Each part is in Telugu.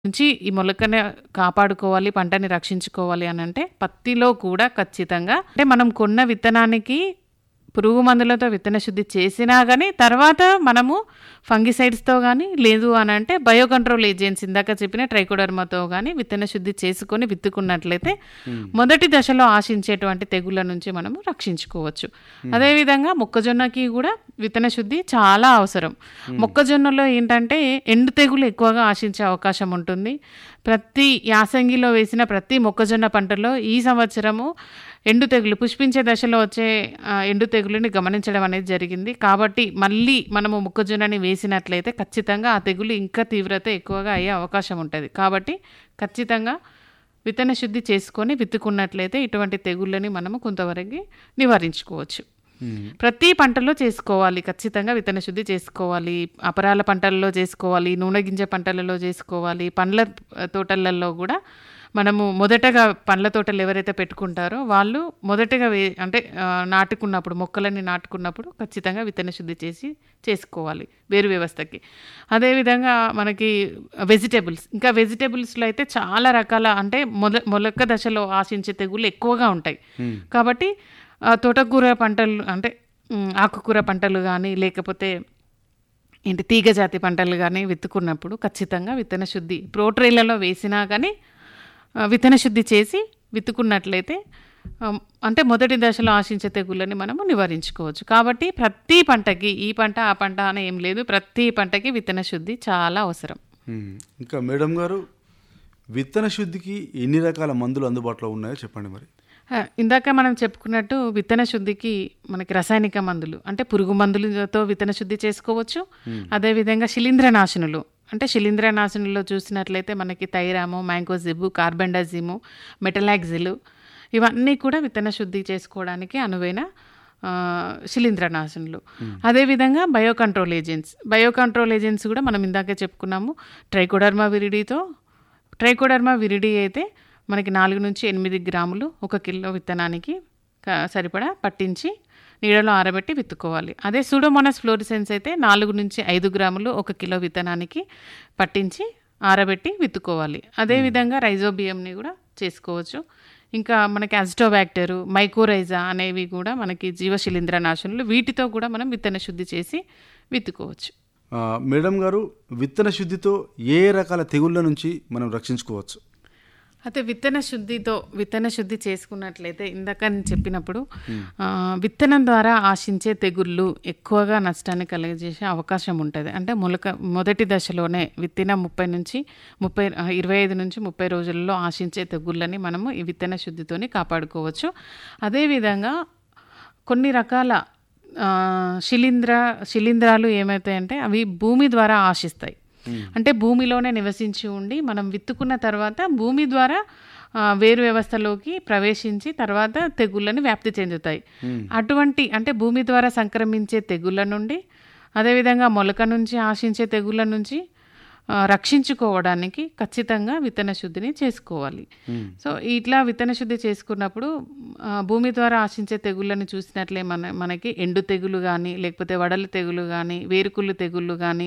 నుంచి ఈ మొలకని కాపాడుకోవాలి, పంటని రక్షించుకోవాలి అనంటే పత్తిలో కూడా ఖచ్చితంగా అంటే మనం కొన్న విత్తనానికి పురుగు మందులతో విత్తన శుద్ధి చేసినా గానీ తర్వాత మనము ఫంగిసైడ్స్‌తో గానీ, లేదు అనంటే బయో కంట్రోల్ ఏజెంట్స్ ఇందాక చెప్పిన ట్రైకోడర్మాతో గానీ విత్తన శుద్ధి చేసుకొని విత్తుకున్నట్లయితే మొదటి దశలో ఆశించేటువంటి తెగుళ్ళ నుంచి మనము రక్షించుకోవచ్చు. అదేవిధంగా మొక్కజొన్నకి గూడా విత్తన శుద్ధి చాలా అవసరం. మొక్కజొన్నలో ఏంటంటే ఎండు తెగులు ఎక్కువగా ఆశించే అవకాశం ఉంటుంది. ప్రతి యాసంగిలో వేసిన ప్రతి మొక్కజొన్న పంటలో ఈ సంవత్సరము ఎండు తెగులు పుష్పించే దశలో వచ్చే ఆహ్, ఎండు తెగులుని గమనించడం అనేది జరిగింది. కాబట్టి మళ్ళీ మనము మొక్కజొన్నని వేసినట్లయితే ఖచ్చితంగా ఆ తెగులు ఇంకా తీవ్రత ఎక్కువగా అయ్యే అవకాశం ఉంటది. కాబట్టి ఖచ్చితంగా విత్తన శుద్ధి చేసుకొని విత్తుకున్నట్లయితే ఇటువంటి తెగుళ్ళని మనము కొంతవరకి నివారించుకోవచ్చు. హ్మ్. ప్రతి పంటలో చేసుకోవాలి. ఖచ్చితంగా విత్తన శుద్ధి చేసుకోవాలి. అపరాల పంటలలో చేసుకోవాలి. నూనె గింజ పంటలలో చేసుకోవాలి. పండ్ల ఆహ్, తోటలలో గూడా మనము మొదటగా పండ్ల తోటలు ఎవరైతే పెట్టుకుంటారో వాళ్ళు మొదటగా వే అంటే ఆహ్, నాటుకున్నప్పుడు మొక్కలని నాటుకున్నప్పుడు ఖచ్చితంగా విత్తన శుద్ధి చేసి చేసుకోవాలి వేరు వ్యవస్థకి. అదేవిధంగా మనకి వెజిటబుల్స్ ఇంకా వెజిటబుల్స్‌లో అయితే చాలా రకాల అంటే మొల మొలక దశలో ఆశించే తెగుళ్ళు ఎక్కువగా ఉంటాయి. హ్మ్. కాబట్టి ఆహ్, తోటకూర పంటలు అంటే హ్మ్, ఆకుకూర పంటలు గానీ, లేకపోతే ఏంటి తీగ జాతి పంటలు గానీ విత్తుకున్నప్పుడు ఖచ్చితంగా విత్తన శుద్ధి ప్రోట్రేలలో వేసినా గానీ ఆహ్, విత్తన శుద్ధి చేసి విత్తుకున్నట్లయితే ఆహ్, అంటే మొదటి దశలో ఆశించే తెగుళ్ళని మనము నివారించుకోవచ్చు. కాబట్టి ప్రతి పంటకి ఈ పంట, ఆ పంట అని ఏం లేదు. ప్రతి పంటకి విత్తన శుద్ధి చాలా అవసరం. హ్మ్. ఇంకా మేడం గారు విత్తన శుద్ధికి ఎన్ని రకాల మందులు అందుబాటులో ఉన్నాయో చెప్పండి మరి? ఆ! ఇందాక మనం చెప్పుకున్నట్టు విత్తన శుద్ధికి మనకి రసాయనిక మందులు అంటే పురుగు మందులతో విత్తన శుద్ధి చేసుకోవచ్చు. హ్మ్. అదేవిధంగా శిలీంద్రనాశనులు అంటే శిలీంద్రనాశనుల్లో చూసినట్లయితే మనకి థైరాము, మ్యాంకోజిబ్, కార్బెండజిము, మెటలాక్సిల్ ఇవన్నీ కూడా విత్తన శుద్ధి చేసుకోవడానికి అనువైన ఆహ్, శిలీంద్రనాశనులు. అదేవిధంగా bio control agents. Bio control agents గూడా మనం ఇందాకే చెప్పుకున్నాము. ట్రైకోడర్మా విరిడితో ట్రైకోడర్మా విరిడి అయితే మనకి 4-8 గ్రాములు ఒక కిలో విత్తనానికి క సరిపడా పట్టించి నీడలో ఆరబెట్టి విత్తుకోవాలి. అదే సూడోమోనాస్ ఫ్లోరిసెన్స్ అయితే 4-5 గ్రాములు ఒక కిలో విత్తనానికి పట్టించి ఆరబెట్టి విత్తుకోవాలి. అదేవిధంగా రైజోబియంని గూడా చేసుకోవచ్చు. ఇంకా మనకి అజిటోబాక్టర్, మైకోరైజా అనేవి గూడా మనకి జీవ శిలీంద్రనాశనులు. వీటితో గూడా మనం విత్తన శుద్ధి చేసి విత్తుకోవచ్చు. ఆహ్, మేడం గారు విత్తన శుద్ధితో ఏ ఏ రకాల తెగుళ్ళ నుంచి మనం రక్షించుకోవచ్చు? అయితే విత్తన శుద్ధితో విత్తన శుద్ధి చేసుకున్నట్లయితే ఇందాక నేను చెప్పినప్పుడు ఆహ్, విత్తనం ద్వారా ఆశించే తెగుళ్ళు ఎక్కువగా నష్టాన్ని కలుగజేసే అవకాశం ఉంటది. అంటే మొలక మొదటి దశలోనే విత్తిన 30 నుంచి 30 ఆహ్, 25 నుంచి 30 రోజుల్లో ఆశించే తెగుళ్ళని మనము ఈ విత్తన శుద్ధితోని కాపాడుకోవచ్చు. అదేవిధంగా కొన్ని రకాల ఆహ్, శిలీంద్ర శిలీంధ్రాలు ఏమైతాయంటే అవి భూమి ద్వారా ఆశిస్తాయి. హ్మ్. అంటే భూమిలోనే నివసించి ఉండి మనం విత్తుకున్న తర్వాత భూమి ద్వారా ఆహ్, వేరు వ్యవస్థలోకి ప్రవేశించి తర్వాత తెగుళ్ళని వ్యాప్తి చెందుతాయి. హ్మ్. అటువంటి అంటే భూమి ద్వారా సంక్రమించే తెగుళ్ళ నుండి అదేవిధంగా మొలక నుంచి ఆశించే తెగుళ్ళ నుంచి ఆహ్, రక్షించుకోవడానికి ఖచ్చితంగా విత్తన శుద్ధిని చేసుకోవాలి. హ్మ్. సో ఇట్లా విత్తన శుద్ధి చేసుకున్నప్పుడు ఆహ్, భూమి ద్వారా ఆశించే తెగుళ్ళని చూసినట్లే మన మనకి ఎండు తెగులు గానీ, లేకపోతే వడలు తెగులు గానీ, వేరుకుళ్ళు తెగుళ్ళు గానీ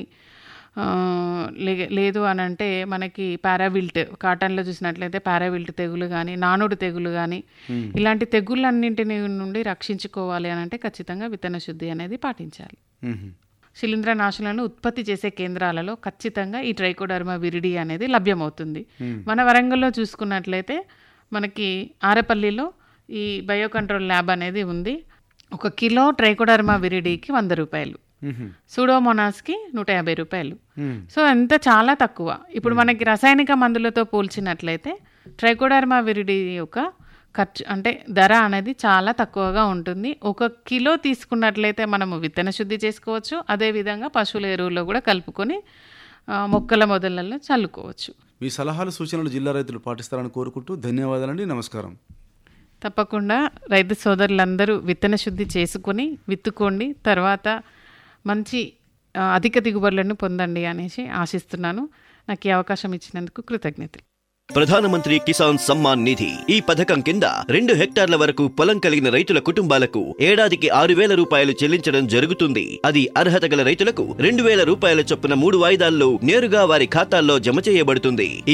ఆహ్, లే లేదు అనంటే మనకి పారావిల్ట్ కాటన్‌లో చూసినట్లయితే పారావిల్ట్ తెగులు గానీ, నానుడు తెగులు గానీ హ్మ్. ఇలాంటి తెగుళ్ళన్నింటిని నుండి రక్షించుకోవాలి అనంటే ఖచ్చితంగా విత్తన శుద్ధి అనేది పాటించాలి. హుహు. శిలీంద్రనాశనాలను ఉత్పత్తి చేసే కేంద్రాలలో ఖచ్చితంగా ఈ ట్రైకోడర్మా విరిడి అనేది లభ్యమవుతుంది. హ్మ్. మన వరంగల్‌లో చూసుకున్నట్లయితే మనకి ఆరేపల్లిలో ఈ బయో కంట్రోల్ ల్యాబ్ అనేది ఉంది. ఒక కిలో ట్రైకోడర్మా విరిడికి రూ. 100. హుహు. సూడోమోనాస్‌కి రూ. 150. హ్మ్. సో ఎంత చాలా తక్కువ. ఇప్పుడు మనకి రసాయనిక మందులతో పోల్చినట్లయితే ట్రైకోడర్మా విరిడి యొక్క ఖర్చు అంటే ధర అనేది చాలా తక్కువగా ఉంటుంది. ఒక కిలో తీసుకున్నట్లయితే మనము విత్తన శుద్ధి చేసుకోవచ్చు. అదేవిధంగా పశువుల ఎరువులో గూడా కలుపుకొని ఆహ్, మొక్కల మొదళ్లలో చల్లుకోవచ్చు. మీ సలహాలు, సూచనలు జిల్లా రైతులు పాటిస్తారని కోరుకుంటూ ధన్యవాదాలండి. నమస్కారం. తప్పకుండా రైతు సోదరులందరూ విత్తన శుద్ధి చేసుకొని విత్తుకోండి. తర్వాత మంచి ఆహ్, అధిక దిగుబడులను పొందండి అనేసి ఆశిస్తున్నాను. నాకు ఈ అవకాశం ఇచ్చినందుకు కృతజ్ఞతలు. ప్రధానమంత్రి కిసాన్ సమ్మాన్ నిధి ఈ పథకం కింద రెండు హెక్టార్ల వరకు పొలం కలిగిన రైతుల కుటుంబాలకు ఏడాదికి ఆరు వేల రూపాయలు చెల్లించడం జరుగుతుంది అది అర్హత గల రైతులకు రెండు వేల రూపాయల చొప్పున మూడు వాయిదాల్లో నేరుగా వారి ఖాతాల్లో జమ చేయబడుతుంది ఈ